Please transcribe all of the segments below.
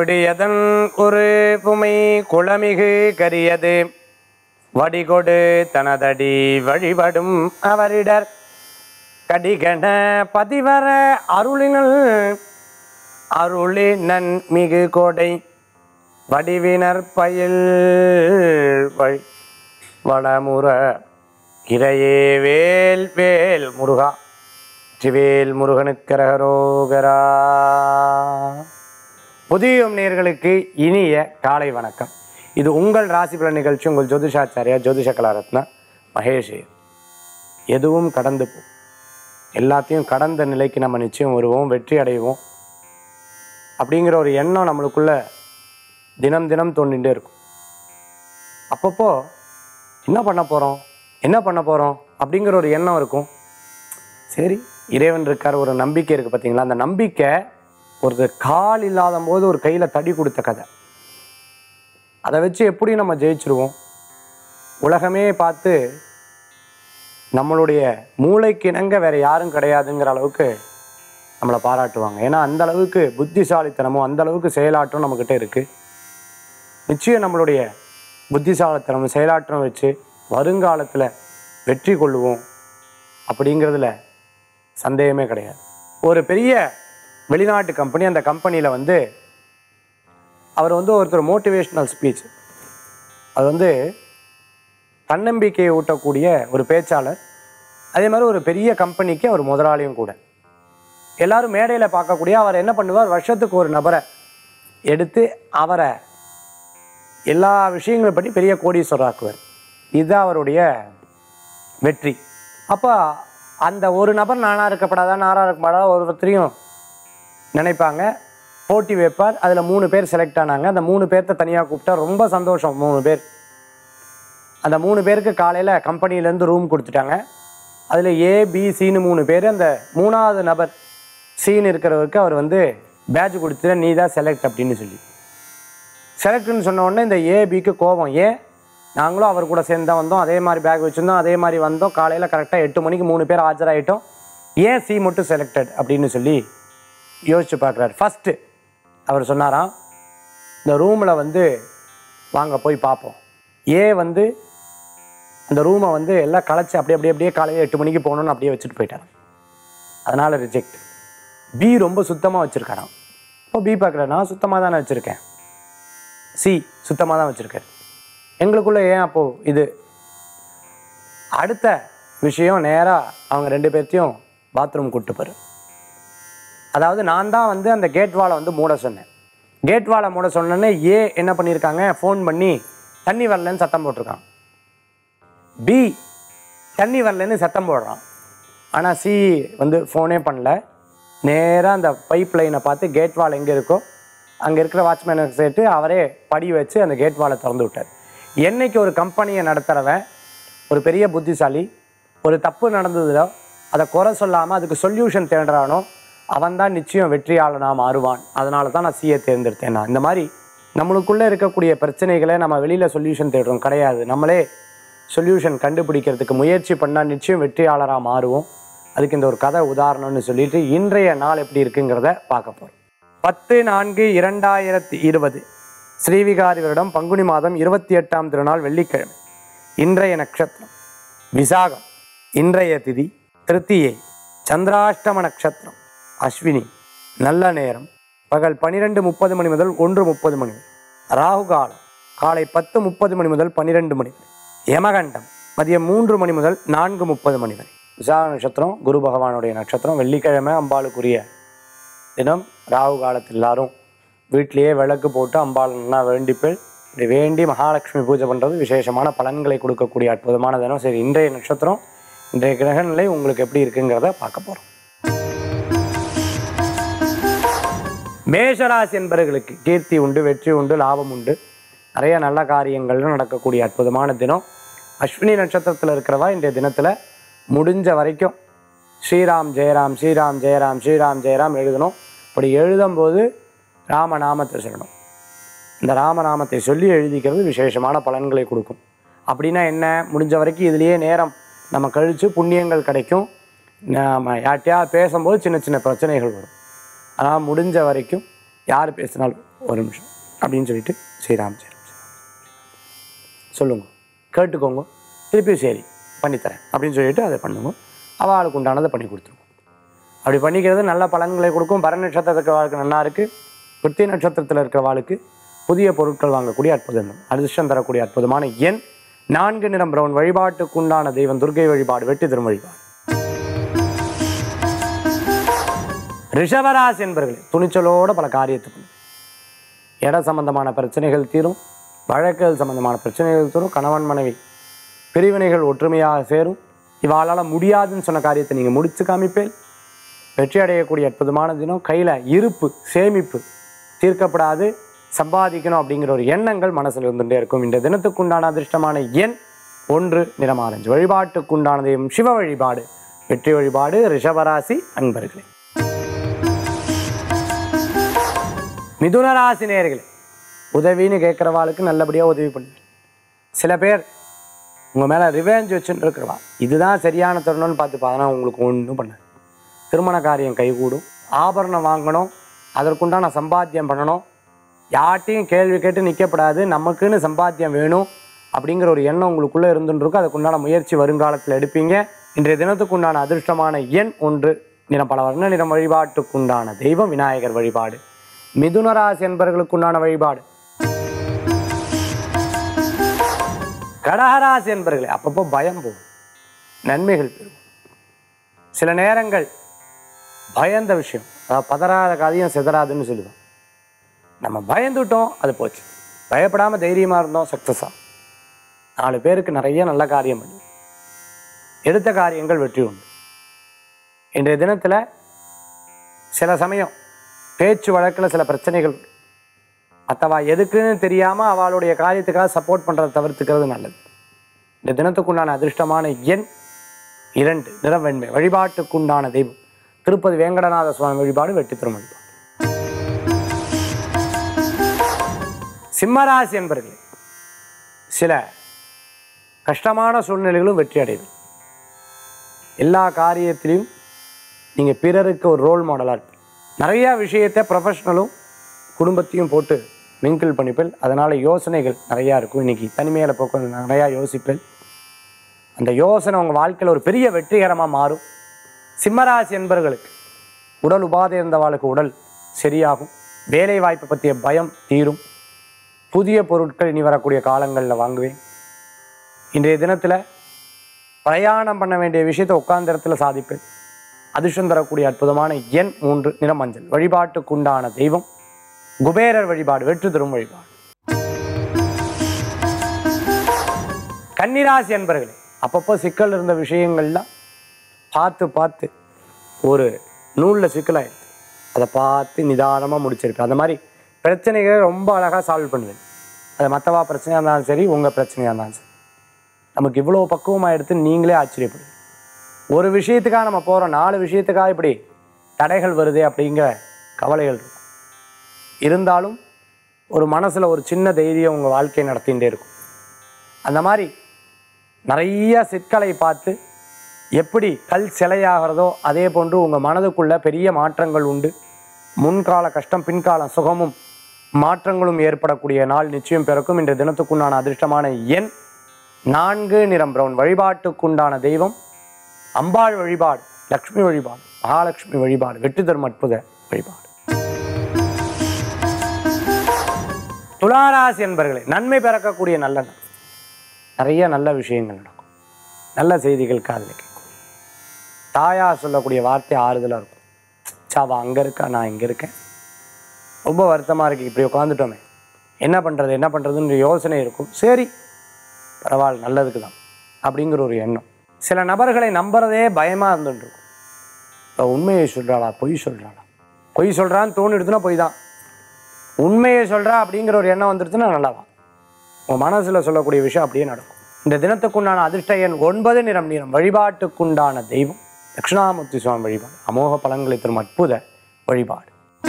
பிடியதன் ஒரு புமை குளமிகு கரியது வடிகொடு தனதடி வழிபடும் அவரிடர் கடிகன பதிவர அருளினல் அருளினன் மிகு கோடை வடிவினர் பயில் வழி வளமுற இறையே வேல் வேல் முருகா வெற்றிவேல் முருகனுக்கரகரோகரா புதியும் நேர்களுக்கு இனிய காலை வணக்கம் இது உங்கள் ராசி பலன் நிகழ்ச்சி உங்கள் ஜோதிஷாச்சாரியா ஜோதிஷ கலாரத்னா மகேஷ் எதுவும் கடந்து போ எல்லாத்தையும் கடந்த நிலைக்கு நம்ம நிச்சயம் வருவோம் வெற்றி அடைவோம் அப்படிங்கிற ஒரு எண்ணம் நம்மளுக்குள்ள தினம் தினம் தோண்டிகிட்டே இருக்கும் அப்பப்போ என்ன பண்ண போகிறோம் என்ன பண்ண போகிறோம் அப்படிங்கிற ஒரு எண்ணம் இருக்கும் சரி இறைவன் இருக்கார் ஒரு நம்பிக்கை இருக்குது பார்த்தீங்களா அந்த நம்பிக்கை ஒரு கால் இல்லாத போது ஒரு கையில் தடி கொடுத்த கதை அதை வச்சு எப்படி நம்ம ஜெயிச்சிருவோம் உலகமே பார்த்து நம்மளுடைய மூளைக்கு இணங்க வேற யாரும் கிடையாதுங்கிற அளவுக்கு நம்மளை பாராட்டுவாங்க ஏன்னா அந்த அளவுக்கு புத்திசாலித்தனமும் அந்த அளவுக்கு செயலாற்றம் நம்மக்கிட்ட இருக்குது நிச்சயம் நம்மளுடைய புத்திசாலித்தனம் செயலாற்றம் வச்சு வருங்காலத்தில் வெற்றி கொள்ளுவோம் அப்படிங்கிறதுல சந்தேகமே கிடையாது ஒரு பெரிய வெளிநாட்டு கம்பெனி அந்த கம்பெனியில் வந்து அவர் வந்து ஒருத்தர் மோட்டிவேஷ்னல் ஸ்பீச் அது வந்து தன்னம்பிக்கையை ஊட்டக்கூடிய ஒரு பேச்சாளர் அதே மாதிரி ஒரு பெரிய கம்பெனிக்கு அவர் முதலாளியும் கூட எல்லாரும் மேடையில் பார்க்கக்கூடிய அவர் என்ன பண்ணுவார் வருஷத்துக்கு ஒரு நபரை எடுத்து அவரை எல்லா விஷயங்களை பற்றி பெரிய கோடீஸ்வரராக்குவார் இதுதான் அவருடைய வெற்றி அப்போ அந்த ஒரு நபர் நானாக இருக்கப்படாதா நானாக இருக்கப்படாதா ஒருத்தரையும் நினைப்பாங்க போட்டி வைப்பார் அதில் மூணு பேர் செலக்ட் ஆனாங்க அந்த மூணு பேர்த்த தனியாக கூப்பிட்டா ரொம்ப சந்தோஷம் மூணு பேர் அந்த மூணு பேருக்கு காலையில் கம்பெனிலேருந்து ரூம் கொடுத்துட்டாங்க அதில் ஏ பி சின்னு மூணு பேர் அந்த மூணாவது நபர் சீன் இருக்கிறவருக்கு அவர் வந்து பேட்ச் கொடுத்துட்டு நீ தான் செலக்ட் அப்படின்னு சொல்லி செலக்ட்னு சொன்ன உடனே இந்த ஏபிக்கு கோபம் ஏன் நாங்களும் அவர் கூட சேர்ந்து தான் வந்தோம் அதே மாதிரி பேக் வச்சுருந்தோம் அதே மாதிரி வந்தோம் காலையில் கரெக்டாக எட்டு மணிக்கு மூணு பேர் ஆஜராயிட்டோம் ஏன் சி மட்டும் செலக்டட் அப்படின்னு சொல்லி யோசிச்சு பார்க்குறாரு ஃபஸ்ட்டு அவர் சொன்னாராம் இந்த ரூமில் வந்து வாங்க போய் பார்ப்போம் ஏ வந்து அந்த ரூமை வந்து எல்லாம் களைச்சி அப்படியே அப்படியே அப்படியே காலையில் எட்டு மணிக்கு போகணுன்னு அப்படியே வச்சுட்டு போயிட்டாராம் அதனால் ரிஜெக்ட் பி ரொம்ப சுத்தமாக வச்சுருக்காராம் இப்போ பி பார்க்குறேன் நான் சுத்தமாக தானே வச்சுருக்கேன் சி சுத்தமாக தான் வச்சுருக்காரு எங்களுக்குள்ள ஏன் அப்போது இது அடுத்த விஷயம் நேராக அவங்க ரெண்டு பேர்த்தையும் பாத்ரூம் கூப்பிட்டு போரு அதாவது நான் தான் வந்து அந்த கேட் வாலை வந்து மூட சொன்னேன் கேட் வாலை மூட சொன்னோன்னே ஏ என்ன பண்ணியிருக்காங்க ஃபோன் பண்ணி தண்ணி வரலன்னு சத்தம் போட்டிருக்கான் பி தண்ணி வரலன்னு சத்தம் போடுறான் ஆனால் சி வந்து ஃபோனே பண்ணல நேராக அந்த பைப் லைனை பார்த்து கேட் வால் எங்கே இருக்கோ அங்கே இருக்கிற வாட்ச்மேனுக்கு சேர்த்து அவரே படி வச்சு அந்த கேட் வாலை திறந்து விட்டார் என்னைக்கு ஒரு கம்பெனியை நடத்துகிறவன் ஒரு பெரிய புத்திசாலி ஒரு தப்பு நடந்ததுல அதை குறை சொல்லாமல் அதுக்கு சொல்யூஷன் தேடுறானோ அவன் தான் நிச்சயம் வெற்றியாளனாக மாறுவான் அதனால தான் நான் சிஏ தேர்ந்தெடுத்தேன் நான் இந்த மாதிரி நம்மளுக்குள்ளே இருக்கக்கூடிய பிரச்சனைகளை நம்ம வெளியில் சொல்யூஷன் தேடுறோம் கிடையாது நம்மளே சொல்யூஷன் கண்டுபிடிக்கிறதுக்கு முயற்சி பண்ணால் நிச்சயம் வெற்றியாளராக மாறுவோம் அதுக்கு இந்த ஒரு கதை உதாரணம்னு சொல்லிட்டு இன்றைய நாள் எப்படி இருக்குங்கிறத பார்க்க போகிறோம் பத்து நான்கு இரண்டாயிரத்தி இருபது ஸ்ரீவிகாரி வருடம் பங்குனி மாதம் இருபத்தி எட்டாம் திருநாள் வெள்ளிக்கிழமை இன்றைய நட்சத்திரம் விசாகம் இன்றைய திதி திருத்தியை சந்திராஷ்டம நட்சத்திரம் அஸ்வினி நல்ல நேரம் பகல் பன்னிரெண்டு முப்பது மணி முதல் ஒன்று முப்பது மணி வரை ராகு காலம் காலை பத்து முப்பது மணி முதல் பன்னிரெண்டு மணி வரை யமகண்டம் மதியம் மூன்று மணி முதல் நான்கு முப்பது மணி வரை விசாக நட்சத்திரம் குரு பகவானுடைய நட்சத்திரம் வெள்ளிக்கிழமை அம்பாளுக்குரிய தினம் ராகு காலத்தில் எல்லாரும் வீட்டிலேயே விளக்கு போட்டு அம்பாள் நல்லா வேண்டிப்பேள் இப்படி வேண்டி மகாலட்சுமி பூஜை பண்ணுறது விசேஷமான பலன்களை கொடுக்கக்கூடிய அற்புதமான தினம் சரி இன்றைய நட்சத்திரம் இன்றைய கிரகநிலை உங்களுக்கு எப்படி இருக்குங்கிறத பார்க்க போகிறோம் மேஷராசி என்பவர்களுக்கு கீர்த்தி உண்டு வெற்றி உண்டு லாபம் உண்டு நிறைய நல்ல காரியங்கள்லாம் நடக்கக்கூடிய அற்புதமான தினம் அஸ்வினி நட்சத்திரத்தில் இருக்கிறவா இன்றைய தினத்தில் முடிஞ்ச வரைக்கும் ஸ்ரீராம் ஜெயராம் ஸ்ரீராம் ஜெயராம் ஸ்ரீராம் ஜெயராம் எழுதணும் அப்படி எழுதும்போது ராமநாமத்தை சொல்லணும் இந்த ராமநாமத்தை சொல்லி எழுதிக்கிறது விசேஷமான பலன்களை கொடுக்கும் அப்படின்னா என்ன முடிஞ்ச வரைக்கும் இதுலேயே நேரம் நம்ம கழித்து புண்ணியங்கள் கிடைக்கும் நம்ம யார்கிட்டயா பேசும்போது சின்ன சின்ன பிரச்சனைகள் வரும் ஆனால் முடிஞ்ச வரைக்கும் யார் பேசினாலும் ஒரு நிமிஷம் அப்படின்னு சொல்லிட்டு ஸ்ரீராம் ஸ்ரீராம் ஸ்ரீராம். சொல்லுங்க கேட்டுக்கோங்க திருப்பி சரி பண்ணித்தரேன் அப்படின்னு சொல்லிட்டு அதை பண்ணுங்க அவளுக்கு உண்டானதை பண்ணி கொடுத்துருவோம் அப்படி பண்ணிக்கிறது நல்ல பலன்களை கொடுக்கும் பர நட்சத்திரத்துக்கு வாழ்க்கை நல்லா இருக்குது கிருத்தி நட்சத்திரத்தில் இருக்கிற வாழ்க்கை புதிய பொருட்கள் வாங்கக்கூடிய அற்புதம் அதிர்ஷ்டம் தரக்கூடிய அற்புதமான எண் நான்கு நிறம் பிரவுன் வழிபாட்டுக்குண்டான தெய்வம் துர்க்கை வழிபாடு வெற்றி தரும் வழிபாடு ரிஷபராசி என்பர்களே துணிச்சலோட பல காரியத்தை பண்ணும் இட சம்பந்தமான பிரச்சனைகள் தீரும் வழக்குகள் சம்பந்தமான பிரச்சனைகள் தீரும் கணவன் மனைவி பிரிவினைகள் ஒற்றுமையாக சேரும் இவாளால் முடியாதுன்னு சொன்ன காரியத்தை நீங்கள் முடிச்சு காமிப்பேன் வெற்றி அடையக்கூடிய அற்புதமான தினம் கையில் இருப்பு சேமிப்பு தீர்க்கப்படாது சம்பாதிக்கணும் அப்படிங்கிற ஒரு எண்ணங்கள் மனசில் இருந்துகிட்டே இருக்கும் இந்த தினத்துக்குண்டான அதிர்ஷ்டமான எண் ஒன்று நிறமாரஞ்சு வழிபாட்டுக்குண்டான தெய்வம் சிவ வழிபாடு வெற்றி வழிபாடு ரிஷபராசி அன்பர்களே மிதுன ராசி நேயர்களே உதவின்னு கேட்குறவாளுக்கு நல்லபடியாக உதவி பண்ணுவேன் சில பேர் உங்கள் மேலே ரிவெஞ்ச் வச்சுட்டு இருக்கிறவா இதுதான் சரியான தருணம்னு பார்த்து பார்த்தா உங்களுக்கு ஒன்றும் பண்ண திருமண காரியம் கைகூடும் ஆபரணம் வாங்கணும் அதற்குண்டான சம்பாத்தியம் பண்ணணும் யார்ட்டையும் கேள்வி கேட்டு நிற்கப்படாது நமக்குன்னு சம்பாத்தியம் வேணும் அப்படிங்கிற ஒரு எண்ணம் உங்களுக்குள்ளே இருந்துட்டு இருக்கும் அதுக்குண்டான முயற்சி வருங்காலத்தில் எடுப்பீங்க இன்றைய தினத்துக்குண்டான அதிர்ஷ்டமான எண் ஒன்று நிறம் பல வர்ண நிறம் வழிபாட்டுக்குண்டான தெய்வம் விநாயகர் வழிபாடு மிதுனராசி என்பவர்களுக்குண்டான வழிபாடு கடகராசி என்பர்களே அப்பப்போ பயம் போகும் நன்மைகள் பெறும் சில நேரங்கள் பயந்த விஷயம் அதாவது பதறாத காரியம் சிதறாதுன்னு சொல்லுவோம் நம்ம பயந்துட்டோம் அது போச்சு பயப்படாமல் தைரியமாக இருந்தோம் சக்ஸஸ் ஆகும் நாலு பேருக்கு நிறைய நல்ல காரியம் பண்ணு எடுத்த காரியங்கள் வெற்றி உண்டு இன்றைய தினத்தில் சில சமயம் பேச்சு வழக்கில் சில பிரச்சனைகள் உண்டு. மற்றவா எதுக்குன்னு தெரியாமல் அவளுடைய காரியத்துக்காக சப்போர்ட் பண்ணுறதை தவிர்த்துக்கிறது நல்லது இந்த தினத்துக்குண்டான அதிர்ஷ்டமான எண் இரண்டு நிறம் வெண்மை வழிபாட்டுக்குண்டான தெய்வம் திருப்பதி வேங்கடநாத சுவாமி வழிபாடு வெற்றி தரும் வழிபாடு சிம்மராசி என்பர்களே சில கஷ்டமான சூழ்நிலைகளும் வெற்றி அடையும் எல்லா காரியத்திலையும் நீங்கள் பிறருக்கு ஒரு ரோல் மாடலாக இருப்பீங்க நிறையா விஷயத்தை ப்ரொஃபஷ்னலும் குடும்பத்தையும் போட்டு மிங்கிள் பண்ணிப்பேன் அதனால் யோசனைகள் நிறையா இருக்கும் இன்றைக்கி தனிமையில் போக்கு நிறையா யோசிப்பேன் அந்த யோசனை உங்கள் வாழ்க்கையில் ஒரு பெரிய வெற்றிகரமாக மாறும் சிம்மராசி என்பவர்களுக்கு உடல் உபாதை இருந்தவாளுக்கு உடல் சரியாகும் வேலை வாய்ப்பை பற்றிய பயம் தீரும் புதிய பொருட்கள் இனி வரக்கூடிய காலங்களில் வாங்குவேன் இன்றைய தினத்தில் பிரயாணம் பண்ண வேண்டிய விஷயத்தை உட்கார்ந்த இடத்துல சாதிப்பேன் அதிர்ஷ்டம் தரக்கூடிய அற்புதமான எண் மூன்று நிறமஞ்சள் வழிபாட்டுக்குண்டான தெய்வம் குபேரர் வழிபாடு வெற்றி தரும் வழிபாடு கன்னிராசி என்பர்களே அப்பப்போ சிக்கல் இருந்த விஷயங்கள்லாம் பார்த்து பார்த்து ஒரு நூலில் சிக்கலாயிடுது அதை பார்த்து நிதானமாக முடிச்சிருப்பேன் அந்த மாதிரி பிரச்சனைகளை ரொம்ப அழகாக சால்வ் பண்ணுவேன் அது மற்றவா பிரச்சனையாக இருந்தாலும் சரி உங்கள் பிரச்சனையாக இருந்தாலும் சரி நமக்கு இவ்வளோ பக்குவமாக எடுத்து நீங்களே ஆச்சரியப்படுவீங்க ஒரு விஷயத்துக்காக நம்ம போகிறோம் நாலு விஷயத்துக்காக இப்படி தடைகள் வருதே அப்படிங்கிற கவலைகள் இருக்கும் இருந்தாலும் ஒரு மனசில் ஒரு சின்ன தைரியம் உங்கள் வாழ்க்கையை நடத்திகிட்டே இருக்கும் அந்த மாதிரி நிறைய சிக்கலை பார்த்து எப்படி கல் சிலையாகிறதோ அதே போன்று உங்கள் மனதுக்குள்ள பெரிய மாற்றங்கள் உண்டு முன்கால கஷ்டம் பின்கால சுகமும் மாற்றங்களும் ஏற்படக்கூடிய நாள் நிச்சயம் பிறக்கும் இன்று தினத்துக்குண்டான அதிர்ஷ்டமான எண் நான்கு நிறம் பிரவுன் வழிபாட்டுக்குண்டான தெய்வம் அம்பாள் வழிபாடு லக்ஷ்மி வழிபாடு மகாலட்சுமி வழிபாடு வெற்றி தரும் அற்புத வழிபாடு துளாராசி என்பர்களே நன்மை பிறக்கக்கூடிய நல்ல நாள் நிறைய நல்ல விஷயங்கள் நடக்கும் நல்ல செய்திகள் காதில் கேட்கும் தாயார் சொல்லக்கூடிய வார்த்தை ஆறுதலாக இருக்கும் சாவா அங்கே இருக்கா நான் இங்கே இருக்கேன் ரொம்ப வருத்தமாக இருக்கு இப்படி உட்காந்துட்டோமே என்ன பண்ணுறது என்ன பண்ணுறதுன்ற யோசனை இருக்கும் சரி பரவாயில்ல நல்லதுக்கு தான் அப்படிங்கிற ஒரு எண்ணம் சில நபர்களை நம்புறதே பயமாக இருந்துட்டு இருக்கும் இப்போ உண்மையை சொல்கிறாளா பொய் சொல்கிறாளா பொய் சொல்கிறான்னு தோணிடுதுன்னா பொய் தான் உண்மையை சொல்கிறா அப்படிங்கிற ஒரு எண்ணம் வந்துடுச்சுன்னா நல்லாதான் உன் மனசில் சொல்லக்கூடிய விஷயம் அப்படியே நடக்கும் இந்த தினத்துக்குண்டான அதிர்ஷ்ட எண் ஒன்பது நிறம் நிறம் வழிபாட்டுக்குண்டான தெய்வம் தட்சிணாமூர்த்தி சுவாமி வழிபாடு அமோக பலன்களை தரும் அற்புத வழிபாடு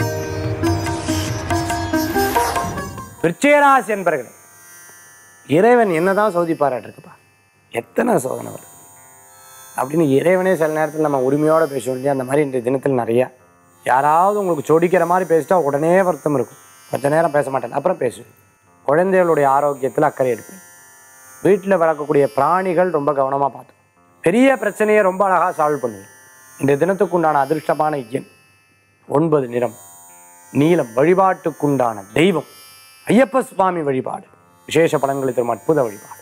விருச்சிகராசி என்பர்களே இறைவன் என்னதான் சோதிப்பாராட்டு இருக்குப்பா எத்தனை சோதனை வருது அப்படின்னு இறைவனே சில நேரத்தில் நம்ம உரிமையோடு பேச வேண்டிய அந்த மாதிரி இன்றைய தினத்தில் நிறையா யாராவது உங்களுக்கு சொடிக்கிற மாதிரி பேசிட்டா உடனே வருத்தம் இருக்கும் கொஞ்ச நேரம் பேச மாட்டேன் அப்புறம் பேசுவேன் குழந்தைகளுடைய ஆரோக்கியத்தில் அக்கறை எடுப்பேன் வீட்டில் வளர்க்கக்கூடிய பிராணிகள் ரொம்ப கவனமாக பார்த்தோம் பெரிய பிரச்சனையை ரொம்ப அழகாக சால்வ் பண்ணுவேன் இந்த தினத்துக்குண்டான அதிர்ஷ்டமான எண் ஒன்பது நிறம் நீலம் வழிபாட்டுக்குண்டான தெய்வம் ஐயப்ப சுவாமி வழிபாடு விசேஷ பலன்களை தரும் அற்புத வழிபாடு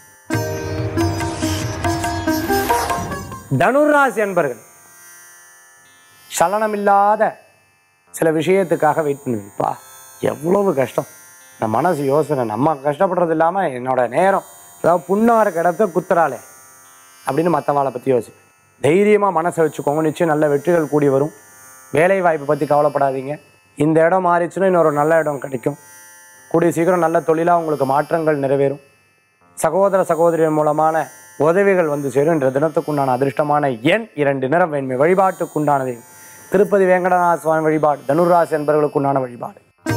தனுராசி அன்பர்கள் சலனமில்லாத சில விஷயத்துக்காக வெயிட் பண்ணுவேன்ப்பா எவ்வளவு கஷ்டம் இந்த மனசு யோசனை நம்ம கஷ்டப்படுறது இல்லாமல் என்னோட நேரம் அதாவது புண்ணார கிடத்த குத்துறாளே அப்படின்னு மற்றவாளை பற்றி யோசிப்பேன் தைரியமாக மனசை வச்சுக்கோங்க நிச்சயம் நல்ல வெற்றிகள் கூடி வரும் வேலை வாய்ப்பை பற்றி கவலைப்படாதீங்க இந்த இடம் மாறிச்சுன்னா இன்னொரு நல்ல இடம் கிடைக்கும் கூடிய சீக்கிரம் நல்ல தொழிலாக உங்களுக்கு மாற்றங்கள் நிறைவேறும் சகோதர சகோதரியின் மூலமான உதவிகள் வந்து சேரும் என்ற தினத்துக்குண்டான அதிர்ஷ்டமான எண் இரண்டு நிறம் வேண்மை வழிபாட்டுக்குண்டானது திருப்பதி வேங்கடநாத சுவாமி வழிபாடு தனுராசி என்பவர்களுக்குண்டான வழிபாடு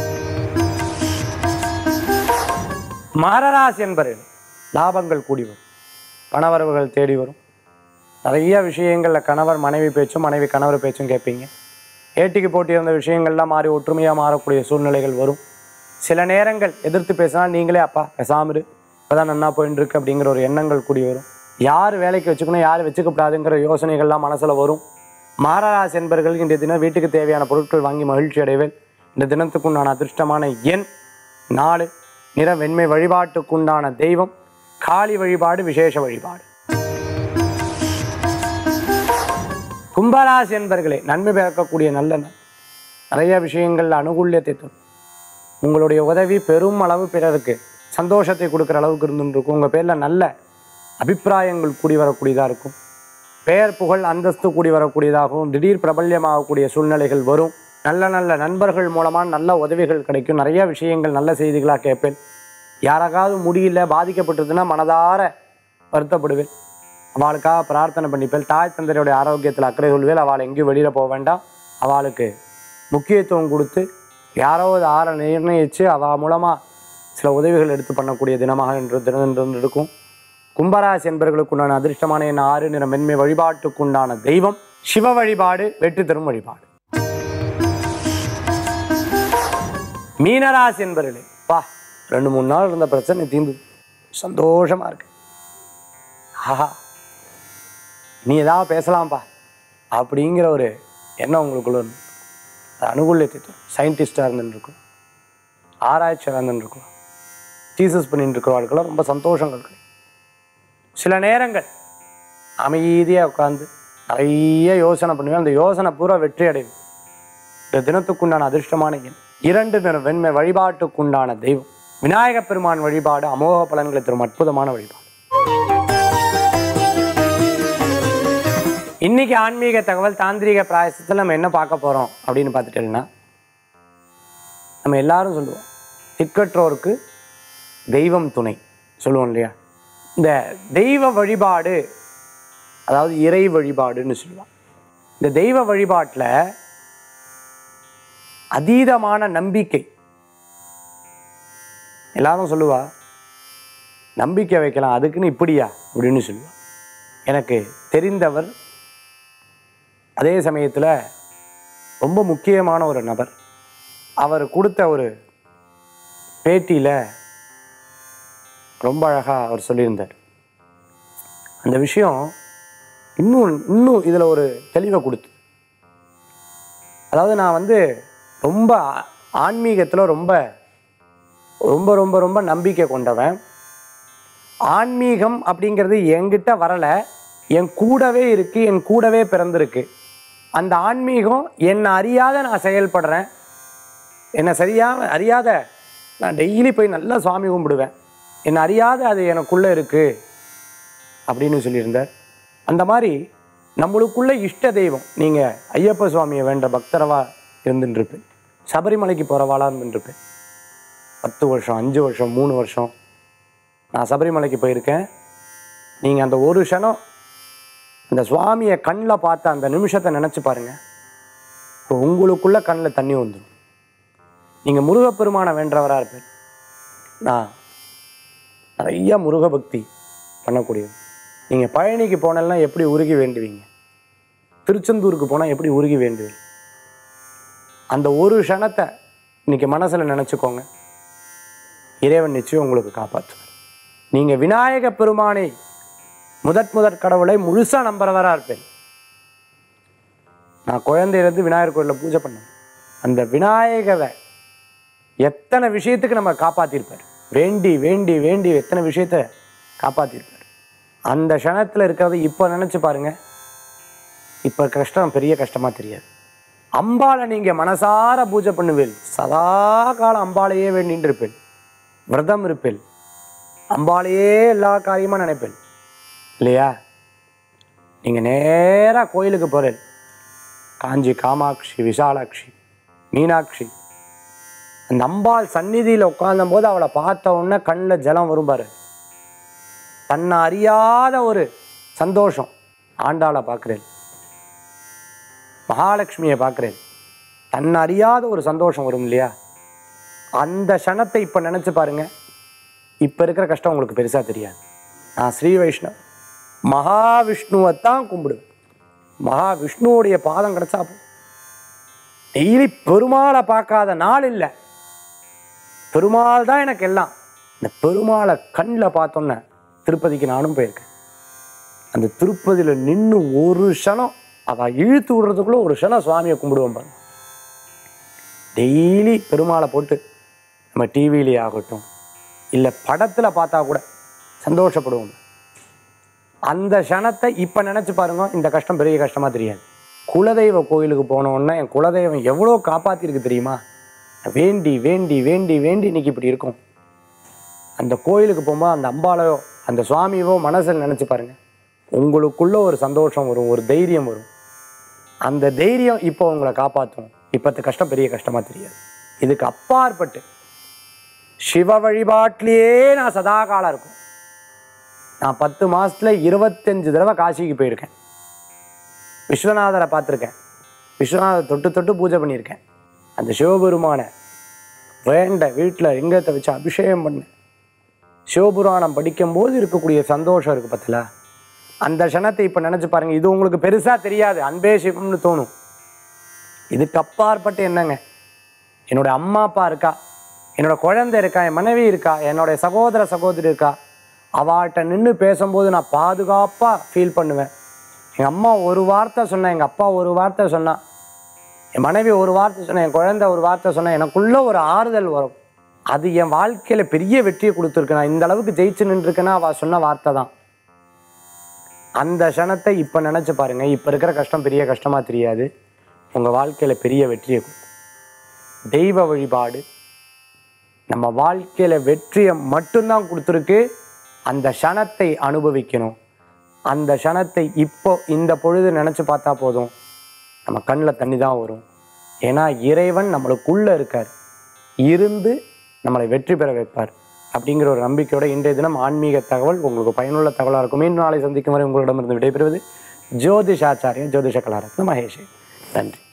மகராசி என்பவர்கள் லாபங்கள் கூடி வரும் பணவரவுகள் தேடி வரும் நிறைய விஷயங்களில் கணவர் மனைவி பேச்சும் மனைவி கணவர் பேச்சும் கேட்பீங்க ஏட்டிக்கு போட்டி இருந்த விஷயங்கள்லாம் மாறி ஒற்றுமையாக மாறக்கூடிய சூழ்நிலைகள் வரும் சில நேரங்கள் எதிர்த்து பேசினா நீங்களே அப்பா பேசாமரு இப்போதான் நன்னா போயின்னு இருக்கு அப்படிங்கிற ஒரு எண்ணங்கள் கூடி வரும் யார் வேலைக்கு வச்சுக்கணும் யார் வச்சுக்கப்படாதுங்கிற யோசனைகள்லாம் மனசில் வரும் மாரராசி என்பர்கள் இன்றைய தினம் வீட்டுக்கு தேவையான பொருட்கள் வாங்கி மகிழ்ச்சி அடைவேன் இந்த தினத்துக்குண்டான அதிர்ஷ்டமான எண் நாலு நிற வெண்மை வழிபாட்டுக்குண்டான தெய்வம் காளி வழிபாடு விசேஷ வழிபாடு கும்பராசி என்பர்களே நன்மை பிறக்கக்கூடிய நல்ல நாள் நிறைய விஷயங்கள்ல அனுகூல்யத்தை தரும் உங்களுடைய உதவி பெரும் அளவு பிறருக்கு சந்தோஷத்தை கொடுக்குற அளவுக்கு இருந்துட்டு இருக்கும் உங்கள் பேரில் நல்ல அபிப்பிராயங்கள் கூடி வரக்கூடியதாக இருக்கும் பெயர் புகழ் அந்தஸ்து கூடி வரக்கூடியதாகவும் திடீர் பிரபல்யமாகக்கூடிய சூழ்நிலைகள் வரும் நல்ல நல்ல நண்பர்கள் மூலமாக நல்ல உதவிகள் கிடைக்கும் நிறைய விஷயங்கள் நல்ல செய்திகளாக கேட்பேன் யாராவது முடியல பாதிக்கப்பட்டிருதுன்னா மனதார வருத்தப்படுவேன் அவளுக்காக பிரார்த்தனை பண்ணிப்பேன் தாய் தந்தையுடைய ஆரோக்கியத்தில் அக்கறை கொள்வேன் அவள் எங்கேயும் வெளியில் போக வேண்டாம் அவளுக்கு முக்கியத்துவம் கொடுத்து யாரோ ஒரு ஆறை நிர்ணயித்து அவள் மூலமாக சில உதவிகள் எடுத்து பண்ணக்கூடிய தினமாக இன்று தினம் இன்று இருக்கும் கும்பராசி என்பவர்களுக்குண்டான அதிர்ஷ்டமான என் ஆறு நிற மென்மை வழிபாட்டுக்குண்டான தெய்வம் சிவ வழிபாடு வெற்றி தரும் வழிபாடு மீனராசி என்பவர்களே பா ரெண்டு மூணு நாள் இருந்த பிரச்சனை தீர்ந்து சந்தோஷமா இருக்கு ஆஹா நீ ஏதாவது பேசலாம்ப்பா அப்படிங்கிற ஒரு எண்ணம் உங்களுக்குள்ள இருந்து அது அனுகூல்யத்தை தரும் சயின்டிஸ்டாக இருந்துருக்கும் ஆராய்ச்சியாக இருந்துருக்கும் டீசஸ் பண்ணிட்டு இருக்கிறவர்களுக்கெல்லாம் ரொம்ப சந்தோஷங்கள் கிடைக்கும் சில நேரங்கள் அமைதியாக உட்காந்து நிறைய யோசனை பண்ணுவேன் அந்த யோசனை பூரா வெற்றி அடையும் இந்த தினத்துக்குண்டான அதிர்ஷ்டமான எண் இரண்டு நிற வெண்மை வழிபாட்டுக்குண்டான தெய்வம் விநாயகப் பெருமான் வழிபாடு அமோக பலன்களை தரும் அற்புதமான வழிபாடு இன்னைக்கு ஆன்மீக தகவல் தாந்திரீக பிராயசத்தில் நம்ம என்ன பார்க்க போறோம் அப்படின்னு பார்த்துட்டேன்னா நம்ம எல்லாரும் சொல்லுவோம் திக்கற்றோருக்கு தெய்வம் துணை சொல்லுவோம் இல்லையா இந்த தெய்வ வழிபாடு அதாவது இறை வழிபாடுன்னு சொல்லலாம் இந்த தெய்வ வழிபாட்டில் அதீதமான நம்பிக்கை எல்லாரும் சொல்லுவா நம்பிக்கை வைக்கலாம் அதுக்குன்னு இப்படியா அப்படின்னு சொல்லுவா எனக்கு தெரிந்தவர் அதே சமயத்தில் ரொம்ப முக்கியமான ஒரு நபர் அவர் கொடுத்த ஒரு பேட்டியில் ரொம்ப அழகாக அவர் சொல்லியிருந்தார் அந்த விஷயம் இன்னும் இன்னும் இதில் ஒரு தெளிவை கொடுத்து அதாவது நான் வந்து ரொம்ப ஆ- ஆன்மீகத்தில் ரொம்ப ரொம்ப ரொம்ப ரொம்ப நம்பிக்கை கொண்டவன் ஆன்மீகம் அப்படிங்கிறது என்கிட்ட வரலை என் கூடவே இருக்கு என் கூடவே பிறந்திருக்கு அந்த ஆன்மீகம் என்னை அறியாத நான் செயல்படுறேன் என்னை சரியாக அறியாத நான் டெய்லி போய் நல்லா சுவாமி கும்பிடுவேன் என்னை அறியாத அது எனக்குள்ளே இருக்குது அப்படின்னு சொல்லியிருந்தார் அந்த மாதிரி நம்மளுக்குள்ள இஷ்ட தெய்வம் நீங்கள் ஐயப்ப சுவாமியை வேண்ட பக்தரவா இருந்துட்டுருப்பேன் சபரிமலைக்கு போகிறவாளாக இருந்துட்டுருப்பேன் பத்து வருஷம் அஞ்சு வருஷம் மூணு வருஷம் நான் சபரிமலைக்கு போயிருக்கேன் நீங்கள் அந்த ஒரு க்ஷணம் அந்த சுவாமியை கண்ணில் பார்த்த அந்த நிமிஷத்தை நினச்சி பாருங்க இப்போ உங்களுக்குள்ள கண்ணில் தண்ணி வந்துடும் நீங்கள் முருகப்பெருமானை வேண்டவராக இருப்பேன் நான் நிறைய முருக பக்தி பண்ணக்கூடியது நீங்கள் பழனிக்கு போனெல்லாம் எப்படி உருகி வேண்டுவீங்க திருச்செந்தூருக்கு போனால் எப்படி உருகி வேண்டுவீங்க அந்த ஒரு க்ஷணத்தை இன்னைக்கு மனசில் நினச்சிக்கோங்க இறைவன் நிச்சயம் உங்களுக்கு காப்பாற்றுவார் நீங்கள் விநாயக பெருமானை முதற் முதற் கடவுளை முழுசாக நம்புறவரா இருப்பேன் நான் குழந்தையிலேருந்து விநாயகர் கோயிலில் பூஜை பண்ணேன் அந்த விநாயகரை எத்தனை விஷயத்துக்கு நம்ம காப்பாற்றிருப்பார் வேண்டி வேண்டி வேண்டி எத்தனை விஷயத்த காப்பாற்றிருப்பார் அந்த க்ஷணத்தில் இருக்கிறத இப்போ நினச்சி பாருங்க இப்போ கஷ்டம் பெரிய கஷ்டமாக தெரியாது அம்பாளை நீங்கள் மனசார பூஜை பண்ணுவீள் சதா காலம் அம்பாளையே வேண்டின்னு இருப்பேன் விரதம் இருப்பேன் அம்பாளையே எல்லா காரியமாக நினைப்பேன் இல்லையா நீங்கள் நேராக கோயிலுக்கு போகிறேன் காஞ்சி காமாட்சி விசாலாட்சி மீனாட்சி அந்த அம்பாள் சந்நிதியில் உட்கார்ந்த போது அவளை பார்த்த உடனே கண்ணில் ஜலம் வரும் பாரு தன்னை அறியாத ஒரு சந்தோஷம் ஆண்டாளை பார்க்குறேன் மகாலட்சுமியை பார்க்குறேன் தன்னை அறியாத ஒரு சந்தோஷம் வரும் இல்லையா அந்த க்ஷணத்தை இப்போ நினச்சி பாருங்க இப்போ இருக்கிற கஷ்டம் உங்களுக்கு பெருசாக தெரியாது நான் ஸ்ரீ வைஷ்ணவ் மகாவிஷ்ணுவை தான் கும்பிடுவேன் மகாவிஷ்ணுவுடைய பாதம் கிடைச்சா போதும். டெய்லி பெருமாளை பார்க்காத நாள் இல்லை பெருமாள் தான் எனக்கு எல்லாம் இந்த பெருமாளை கண்ணில் பார்த்தோன்னே திருப்பதிக்கு நானும் போயிருக்கேன் அந்த திருப்பதியில் நின்று ஒரு க்ஷணம் அவ இழுத்து விடுறதுக்குள்ள ஒரு க்ஷணம் சுவாமியை கும்பிடுவோம் பாருங்க டெய்லி பெருமாளை போட்டு நம்ம டிவியிலே ஆகட்டும் இல்லை படத்தில் பார்த்தா கூட சந்தோஷப்படுவோம் அந்த க்ஷணத்தை இப்போ நினச்சி பாருங்க இந்த கஷ்டம் பெரிய கஷ்டமாக தெரியாது குலதெய்வ கோயிலுக்கு போனோன்னா என் குலதெய்வம் எவ்வளோ காப்பாற்றிருக்கு தெரியுமா வேண்டி வேண்டி வேண்டி வேண்டி இன்னைக்கு இப்படி இருக்கும் அந்த கோயிலுக்கு போகும்போது அந்த அம்பாலையோ அந்த சுவாமியவோ மனசில் நினச்சி பாருங்க உங்களுக்குள்ள ஒரு சந்தோஷம் வரும் ஒரு தைரியம் வரும் அந்த தைரியம் இப்போ உங்களை காப்பாற்றும் இப்போத்த கஷ்டம் பெரிய கஷ்டமாக தெரியாது இதுக்கு அப்பாற்பட்டு சிவ வழிபாட்டிலேயே நான் சதா காலம் இருக்கும் நான் பத்து மாசத்துல இருபத்தஞ்சு தடவை காசிக்கு போயிருக்கேன் விஸ்வநாதரை பார்த்துருக்கேன் விஸ்வநாதரை தொட்டு தொட்டு பூஜை பண்ணியிருக்கேன் அந்த சிவபெருமானை வேண்ட வீட்டில் லிங்கத்தை வச்சு அபிஷேகம் பண்ணேன் சிவபுராணம் படிக்கும்போது இருக்கக்கூடிய சந்தோஷம் இருக்குது பத்தில அந்த க்ஷணத்தை இப்போ நினச்சி பாருங்க இது உங்களுக்கு பெருசாக தெரியாது அன்பே சிவம்னு தோணும் இதுக்கு அப்பாற்பட்டு என்னங்க என்னோட அம்மா அப்பா இருக்கா என்னோட குழந்தை இருக்கா என் மனைவி இருக்கா என்னுடைய சகோதர சகோதரி இருக்கா அவாட்ட நின்று பேசும்போது நான் பாதுகாப்பாக ஃபீல் பண்ணுவேன் எங்கள் அம்மா ஒரு வார்த்தை சொன்னா எங்கள் அப்பா ஒரு வார்த்தை சொன்னா என் மனைவி ஒரு வார்த்தை சொன்னா என் குழந்தை ஒரு வார்த்தை சொன்னா எனக்குள்ள ஒரு ஆறுதல் வரும் அது என் வாழ்க்கையில் பெரிய வெற்றியை கொடுத்துருக்கு நான் இந்த அளவுக்கு ஜெயிச்சு நின்றுருக்கேன்னா அவள் சொன்ன வார்த்தை தான் அந்த க்ஷணத்தை இப்போ நினச்சி பாருங்க இப்போ இருக்கிற கஷ்டம் பெரிய கஷ்டமாக தெரியாது உங்கள் வாழ்க்கையில் பெரிய வெற்றியை கொடுக்கும் தெய்வ வழிபாடு நம்ம வாழ்க்கையில் வெற்றியை மட்டும்தான் கொடுத்துருக்கு அந்த க்ஷணத்தை அனுபவிக்கணும் அந்த க்ஷணத்தை இப்போ இந்த பொழுது நினச்சி பார்த்தா போதும் நம்ம கண்ணில் தண்ணி தான் வரும் ஏன்னா இறைவன் நம்மளுக்குள்ளே இருக்கார் இருந்து நம்மளை வெற்றி பெற வைப்பார் அப்படிங்கிற ஒரு நம்பிக்கையோட இன்றைய தினம் ஆன்மீக தகவல் உங்களுக்கு பயனுள்ள தகவலாக இருக்கும் மீண்டும் நாளை சந்திக்கும் வரை உங்களிடமிருந்து விடைபெறுவது ஜோதிஷாச்சாரியன் ஜோதிஷ கலாரத்ன மகேஷ் நன்றி